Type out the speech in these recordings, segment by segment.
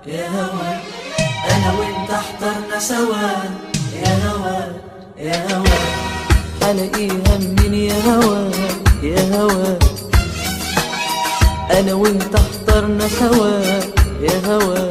يا هوا انا وانت احضرنا سوا يا هوا يا هوا حلاقيها منين يا هوا يا هوا انا وانت احضرنا سوا يا هوا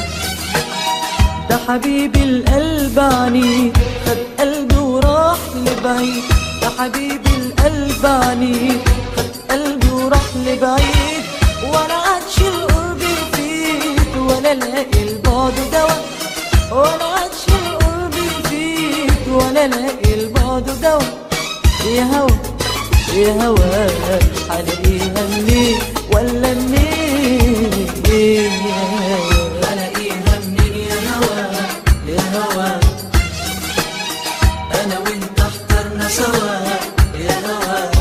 ده حبيبي القلب عنيد خد قلبي وراح لبعيد ده حبيبي القلب عنيد خد قلبي وراح لبعيد ولا عادش القرب يفيد ولا لاقي البعد دواء ولا عادش القرب يفيد ولا لاقي البعد دواء يا هوا يا هوا حلاقيها منين ولا منين يا هوا الاقيها منين يا هوا يا هوا انا وانت احضرنا سوا يا هوا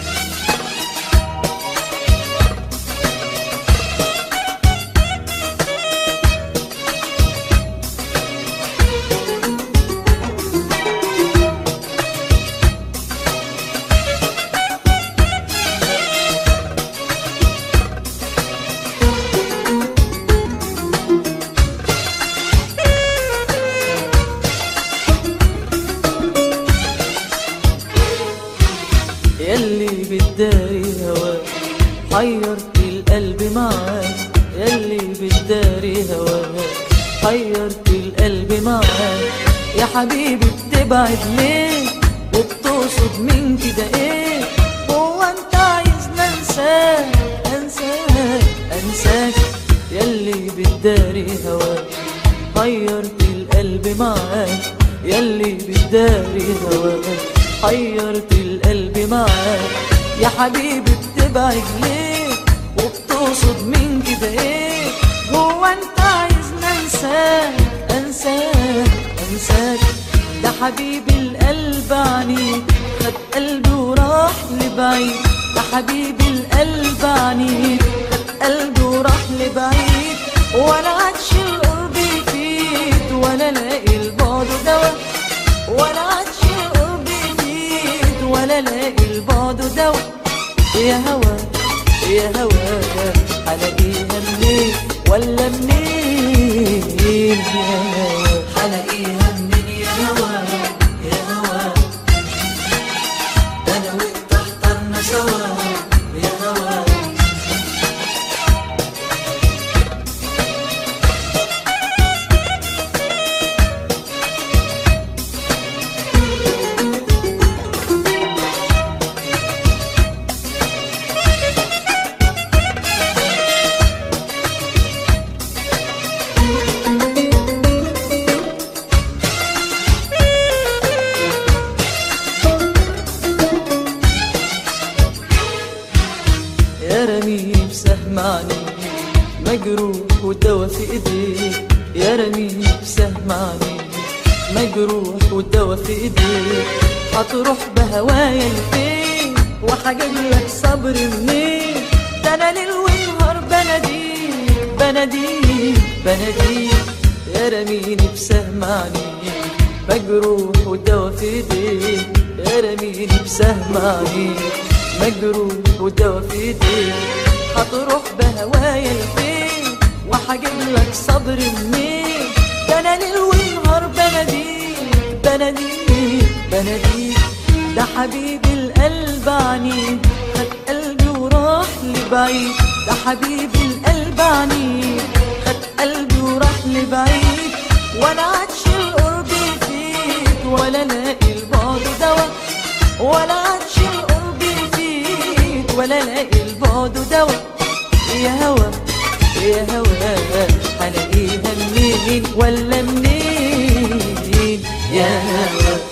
يلي بتداري هواك حيرت القلب معاك يلي بتداري هواك حيرت القلب معاك يا حبيبي بتبعد ليه وبتقصد من كده ايه هو انت عايزنا انساك انساك انساك يلي بتداري هواك حيرت القلب معاك يلي بتداري هواك حيرت القلب معاك يا حبيبي بتبعد ليه وبتقصد من كده ايه هو انت عايزنا انساك انساك انساك ده حبيبي القلب عنيد خد قلبي وراح لبعيد ده حبيبي القلب عنيد خد قلبي وراح لبعيد ولا عادش القرب يفيد ولا لاقي البعد دواء ولا عادش القرب يفيد ولا لاقي البعد دواء يا هوا يا هوا حلاقيها منين ولا منين يا هوا الاقيها منين يا هوا يا هوا انا وانت احضرنا سوا يا هوا يا رميم بسهم عنيك مجروح والدوا في ايديك يا رميم بسهم عنيك مجروح والدوا في ايديك هتروح بهوايا لفين وهجيب لك صبر منين ده انا ليل ونهار بناديك بناديك بناديك يا رميني بسهم عنيك مجروح والدوا في ايديك يا رميني بسهم عنيك مجروح والدوا في ايديك هتروح بهوايا لفين وهجيب لك صبر منين ده انا ليل ونهار بناديك بناديك بناديك ده حبيبي القلب عنيد خد قلبي وراح لبعيد ده حبيبي القلب عنيد خد قلبي وراح لبعيد ولا عادش القرب يفيد ولا لاقي البعد دواء ولا عادش القرب يفيد ولا لاقي البعد دواء يا هوا يا هوا هلاقيها منين ولا منين يا هوا